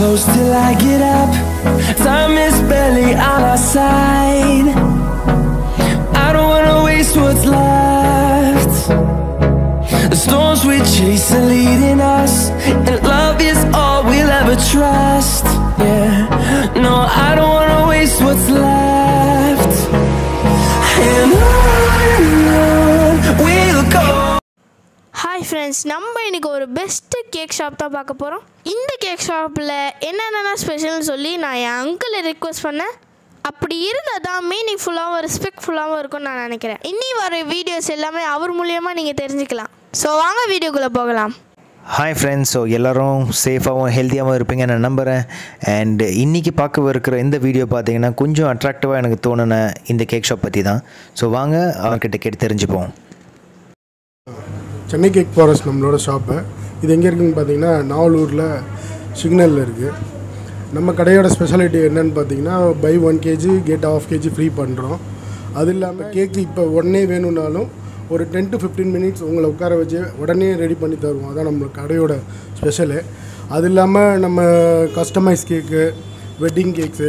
close till I get up. Time is barely on our side. I don't wanna waste what's left. The storms we chase are leading us, and love is all we'll ever trust. Yeah, no, I don't wanna waste what's left. And on we'll go. Hi friends நம்ம இன்னைக்கு ஒரு best cake shop தான் பார்க்க போகிறோம் இந்த cake ஷாப்பில் என்னென்ன ஸ்பெஷல்னு சொல்லி நான் என் அங்கிளை ரிக்வெஸ்ட் பண்ணேன் அப்படி இருந்தால் தான் மீனிங்ஃபுல்லாகவும் ரெஸ்பெக்ட்ஃபுல்லாகவும் இருக்கும்னு நான் நினைக்கிறேன் இன்னி வர வீடியோஸ் எல்லாமே அவர் மூலியமாக நீங்கள் தெரிஞ்சுக்கலாம் ஸோ வாங்க வீடியோக்குள்ளே போகலாம் ஹாய் ஃப்ரெண்ட்ஸ் ஸோ எல்லோரும் சேஃபாகவும் ஹெல்த்தியாகவும் இருப்பீங்க நான் நம்புகிறேன் அண்ட் இன்றைக்கி பார்க்க இருக்கிற இந்த வீடியோ பார்த்தீங்கன்னா கொஞ்சம் அட்ராக்டிவாக எனக்கு தோணுன இந்த கேக் ஷாப் பற்றி தான் ஸோ வாங்க அவர்கிட்ட கேட்டு தெரிஞ்சுப்போம் சென்னை கேக் ஃபாரஸ்ட் நம்மளோட ஷாப்பு இது எங்கே இருக்குதுன்னு பார்த்தீங்கன்னா நாவலூரில் சிக்னலில் இருக்குது நம்ம கடையோட ஸ்பெஷாலிட்டி என்னன்னு பார்த்தீங்கன்னா buy one KG get half KG free பண்ணுறோம் அது இல்லாமல் கேக்கு இப்போ உடனே வேணும்னாலும் ஒரு டென் டு ஃபிஃப்டீன் மினிட்ஸ் உங்களை உட்கார வச்சு உடனே ரெடி பண்ணி தருவோம் அதான் நம்ம கடையோட ஸ்பெஷலு அது இல்லாமல் நம்ம கஸ்டமைஸ் கேக்கு வெட்டிங் கேக்ஸு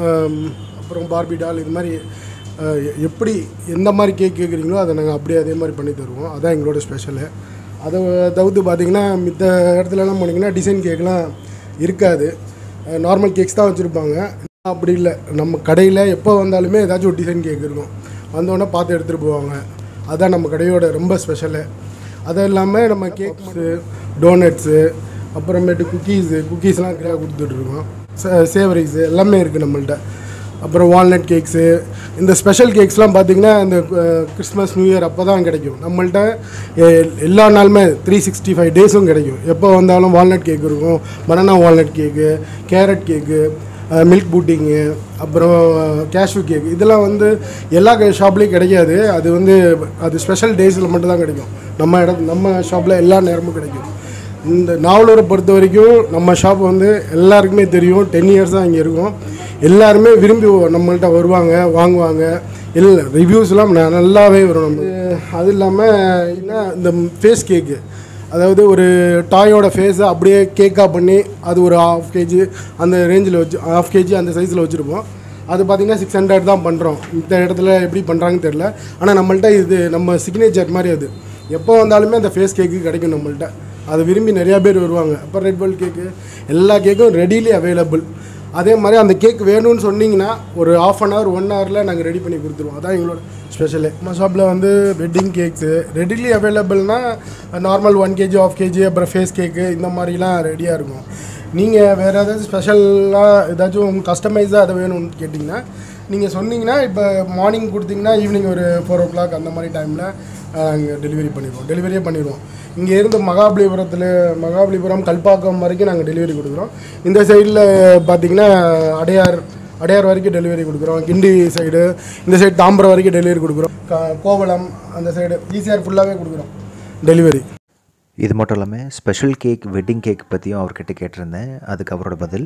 அப்புறம் பார்பி டால் இது மாதிரி அஹ், எ- எப்படி எந்த மாதிரி கேக் கேட்குறீங்களோ அதை நாங்கள் அப்படியே அதே மாதிரி பண்ணி தருவோம் அதான் எங்களோட ஸ்பெஷலு அதை தவிர்த்து பார்த்தீங்கன்னா மித்த இடத்துலலாம் போனீங்கன்னா டிசைன் கேக்லாம் இருக்காது நார்மல் கேக்ஸ் தான் வச்சுருப்பாங்க அப்படி இல்லை நம்ம கடையில் எப்போ வந்தாலுமே ஏதாச்சும் ஒரு டிசைன் கேக் இருக்கும் வந்தோடனே பார்த்து எடுத்துகிட்டு போவாங்க அதான் நம்ம கடையோட ரொம்ப ஸ்பெஷலு அது இல்லாமல் நம்ம கேக்ஸு டோனட்ஸு அப்புறமேட்டு குக்கீஸு குக்கீஸ்லாம் கிடையாது கொடுத்துட்ருக்கோம் சேவரிஸு எல்லாமே இருக்குது நம்மள்ட்ட அப்புறம் வால்நட் கேக்ஸு இந்த ஸ்பெஷல் கேக்ஸ்லாம் பார்த்தீங்கன்னா இந்த அஹ், கிறிஸ்மஸ் நியூ இயர் அப்போ தான் கிடைக்கும் நம்மள்ட்ட எ- எல்லா நாளுமே த்ரீ சிக்ஸ்டி ஃபைவ் டேஸும் கிடைக்கும் எப்போ வந்தாலும் வால்நட் கேக் இருக்கும் banana walnut cake carrot cake milk pudding அப்புறம் கேஷ்யூ கேக் இதெல்லாம் வந்து எல்லா ஷாப்லேயும் கிடைக்காது அது வந்து அது ஸ்பெஷல் டேஸில் மட்டும் தான் கிடைக்கும் நம்ம இடம் நம்ம ஷாப்பில் எல்லா நேரமும் கிடைக்கும் இந்த நாவலூரை பொறுத்த வரைக்கும் நம்ம ஷாப் வந்து எல்லாருக்குமே தெரியும் டென் இயர்ஸ் தான் இங்கே இருக்கும் எல்லாருமே விரும்பி நம்மள்ட்ட வருவாங்க வாங்குவாங்க இல்லை ரிவ்யூஸ்லாம் ந- நல்லாவே வரும் நம்ம அது இல்லாமல் என்ன இந்த ஃபேஸ் கேக்கு அதாவது ஒரு டாயோட ஃபேஸை அப்படியே கேக்காக பண்ணி அது ஒரு ஆஃப் கேஜி அந்த ரேஞ்சில் வச்சு ஆஃப் கேஜி அந்த சைஸில் வச்சுருப்போம் அது பார்த்தீங்கன்னா சிக்ஸ் ஹண்ட்ரட் தான் பண்ணுறோம் இந்த இடத்துல எப்படி பண்ணுறாங்கன்னு தெரில ஆனால் நம்மள்ட்ட இது நம்ம சிக்னேச்சர் மாதிரி அது எப்போ வந்தாலுமே அந்த ஃபேஸ் கேக்கு கிடைக்கும் நம்மள்ட்ட அதை விரும்பி நிறையா பேர் வருவாங்க அப்போ ரெட் வெல் கேக்கு எல்லா கேக்கும் ரெடிலி அவைலபிள் அதே மாதிரி அந்த கேக் வேணும்னு சொன்னீங்கன்னா ஒரு ஆஃப் அன் ஹவர் ஒன் ஹவரில் நாங்கள் ரெடி பண்ணி கொடுத்துருவோம் அதான் எங்களோட ஸ்பெஷலு நம்ம ஷாப்பில் வந்து வெட்டிங் கேக்ஸு ரெடிலி அவைலபிள்னா normal one KG half KG அப்புறம் ஃபேஸ் கேக்கு இந்த மாதிரிலாம் ரெடியாக இருக்கும் நீங்கள் வேறு ஏதாச்சும் ஸ்பெஷலாக ஏதாச்சும் உங்கள் கஸ்டமைஸாக அதை வேணும்னு கேட்டிங்கன்னா நீங்கள் சொன்னீங்கன்னா இப்போ மார்னிங் கொடுத்தீங்கன்னா ஈவினிங் ஒரு ஃபோர் ஓ கிளாக் அந்த மாதிரி டைமில் நாங்கள் டெலிவரி பண்ணிடுவோம் டெலிவரியே பண்ணிடுவோம் இங்கே இருந்து மகாபலிபுரத்தில் மகாபலிபுரம் கல்பாக்கம் வரைக்கும் நாங்கள் டெலிவரி கொடுக்குறோம் இந்த சைடில் பார்த்தீங்கன்னா அடையார் அடையார் வரைக்கும் டெலிவரி கொடுக்குறோம் கிண்டி சைடு இந்த சைடு தாம்பரம் வரைக்கும் டெலிவரி கொடுக்குறோம் க- கோவளம் அந்த சைடு ஈசிஆர் ஃபுல்லாகவே கொடுக்குறோம் டெலிவரி இது மட்டும் இல்லாமல் ஸ்பெஷல் கேக் வெட்டிங் கேக் பற்றியும் அவர்கிட்ட கேட்டிருந்தேன் அதுக்கு அவரோட பதில்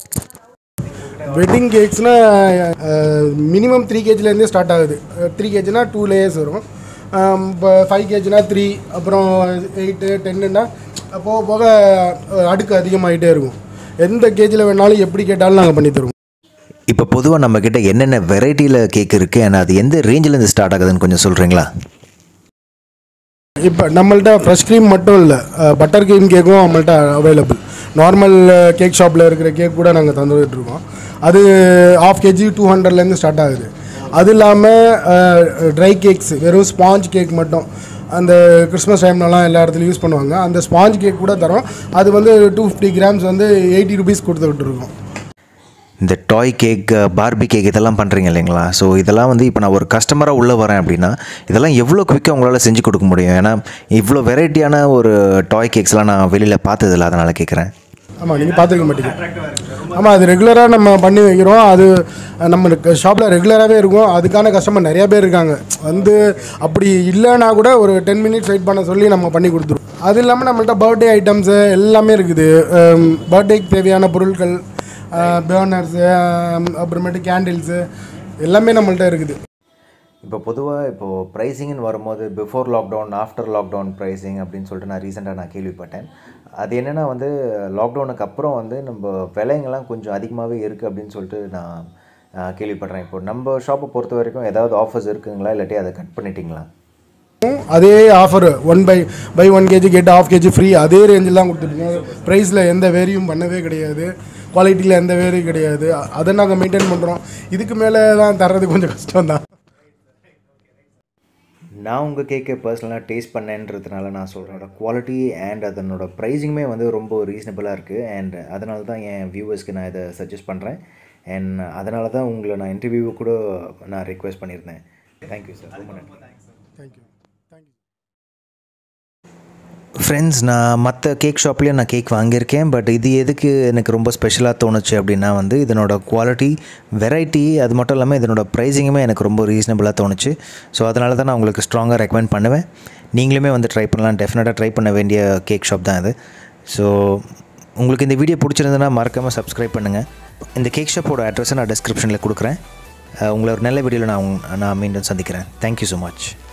வெட்டிங் கேக்ஸ்னால் மினிமம் த்ரீ கேஜிலேருந்தே ஸ்டார்ட் ஆகுது த்ரீ கேஜினா டூ லேயர்ஸ் வரும் இப்போ ஃபைவ் கேஜினா த்ரீ அப்புறம் எயிட்டு டென்னுனா போக போக அஹ், அடுக்கு அதிகமாகிட்டே இருக்கும் எந்த கேஜில் வேணாலும் எப்படி கேட்டாலும் நாங்கள் பண்ணி தருவோம் இப்போ பொதுவாக நம்மக்கிட்ட என்னென்ன வெரைட்டியில் கேக் இருக்குது and அது எந்த ரேஞ்சிலேருந்து ஸ்டார்ட் ஆகுதுன்னு கொஞ்சம் சொல்கிறீங்களா இப்போ நம்மள்ட்ட ஃப்ரெஷ் க்ரீம் மட்டும் இல்லை பட்டர் க்ரீம் கேக்கும் நம்மள்ட்ட அவைலபிள் நார்மல் கேக் ஷாப்பில் இருக்கிற கேக் கூட நாங்கள் தந்துட்டு இருக்கோம் அது ஆஃப் கேஜி டூ ஹண்ட்ரட்லேருந்து ஸ்டார்ட் ஆகுது அது இல்லாமல் ட்ரை கேக்ஸ் வெறும் ஸ்பாஞ்ச் கேக் மட்டும் அந்த கிறிஸ்மஸ் டைம்லலாம் எல்லா இடத்துலையும் யூஸ் பண்ணுவாங்க அந்த ஸ்பாஞ்ச் கேக் கூட தரோம் அது வந்து டூ ஃபிஃப்டி கிராம்ஸ் வந்து எயிட்டி ருபீஸ் கொடுத்துக்கிட்டு இருக்கோம் இந்த டாய் கேக் பார்பி கேக் இதெல்லாம் பண்ணுறீங்க இல்லைங்களா ஸோ இதெல்லாம் வந்து இப்போ நான் ஒரு கஸ்டமராக உள்ளே வரேன் அப்படின்னா இதெல்லாம் எவ்வளோ குவிக்காக உங்களால் செஞ்சு கொடுக்க முடியும் ஏன்னா இவ்வளோ வெரைட்டியான ஒரு டாய் கேக்ஸ்லாம் நான் வெளியில் பார்த்ததில்ல அதனால் கேட்குறேன் ஆமாம் நீங்கள் பார்த்துருக்க மாட்டீங்க ஆமாம் அது ரெகுலராக நம்ம பண்ணி வைக்கிறோம் அது நம்ம ஷாப்பில் ரெகுலராகவே இருக்கும் அதுக்கான கஸ்டமர் நிறைய பேர் இருக்காங்க வந்து அப்படி இல்லைன்னா கூட ஒரு டென் மினிட்ஸ் வெயிட் பண்ண சொல்லி நம்ம பண்ணி கொடுத்துருவோம் அது இல்லாமல் நம்மள்ட்ட பர்த்டே ஐட்டம்ஸு எல்லாமே இருக்குது பர்த்டேக்கு தேவையான பொருட்கள் பேர்னர்ஸு அப்புறமேட்டு கேண்டில்ஸு எல்லாமே நம்மள்ட்ட இருக்குது இப்போ பொதுவாக இப்போது ப்ரைஸிங்னு வரும்போது before lockdown after lockdown pricing அப்படின்னு சொல்லிட்டு நான் ரீசெண்டாக நான் கேள்விப்பட்டேன் அது என்னென்னா வந்து லாக்டவுனுக்கு அப்புறம் வந்து நம்ம விலைங்கெல்லாம் கொஞ்சம் அதிகமாகவே இருக்குது அப்படின்னு சொல்லிட்டு நான் ஆஹ், கேள்விப்படுறேன் இப்போ நம்ம ஷாப்பை பொறுத்த வரைக்கும் ஏதாவது ஆஃபர்ஸ் இருக்குங்களா இல்லாட்டி அதை கட் பண்ணிட்டீங்களா அதே offer one buy buy one KG get half KG free அதே ரேஞ்சில் தான் கொடுத்துருக்கோம் ப்ரைஸில் எந்த வேரியும் பண்ணவே கிடையாது குவாலிட்டியில் எந்த வேரியும் கிடையாது அ- அதை நாங்கள் மெயின்டைன் பண்ணுறோம் இதுக்கு மேலே தான் தர்றது கொஞ்சம் கஷ்டம் தான் நான் உங்கள் கேக்கை பர்சனலாக டேஸ்ட் பண்ணேன்றதுனால நான் சொல்கிறேன் குவாலிட்டி அண்ட் அதனோட ப்ரைஸிங்குமே வந்து ரொம்ப ரீசனபிளாக இருக்குது அண்ட் அதனால தான் என் வியூவர்ஸ்க்கு நான் இதை சஜஸ்ட் பண்ணுறேன் அண்ட் அதனால தான் உங்களை நான் இன்டர்வியூ கூட நான் ரிக்வெஸ்ட் பண்ணியிருந்தேன் தேங்க்யூ சார் ரொம்ப நன்றி தேங்க்யூ தேங்க்யூ ஃப்ரெண்ட்ஸ் நான் மற்ற கேக் ஷாப்லேயும் நான் கேக் வாங்கியிருக்கேன் பட் இது எதுக்கு எனக்கு ரொம்ப ஸ்பெஷலாக தோணுச்சு அப்படின்னா வந்து இதனோட குவாலிட்டி வெரைட்டி அது மட்டும் இல்லாமல் இதனோட ப்ரைஸிங்குமே எனக்கு ரொம்ப ரீசனபிளாக தோணுச்சு ஸோ அதனால தான் நான் உங்களுக்கு ஸ்ட்ராங்காக ரெக்கமெண்ட் பண்ணுவேன் நீங்களுமே வந்து ட்ரை பண்ணலாம் டெஃபினட்டாக ட்ரை பண்ண வேண்டிய கேக் ஷாப் தான் இது ஸோ உங்களுக்கு இந்த வீடியோ பிடிச்சிருந்ததுன்னா மறக்காமல் சப்ஸ்கிரைப் பண்ணுங்கள் இந்த கேக் ஷாப்போட அட்ரஸை நான் டிஸ்கிரிப்ஷனில் கொடுக்குறேன் அஹ் உங்களை ஒரு நல்ல வீடியோவில் நான் உங்க- நான் மீண்டும் சந்திக்கிறேன் தேங்க்யூ ஸோ மச்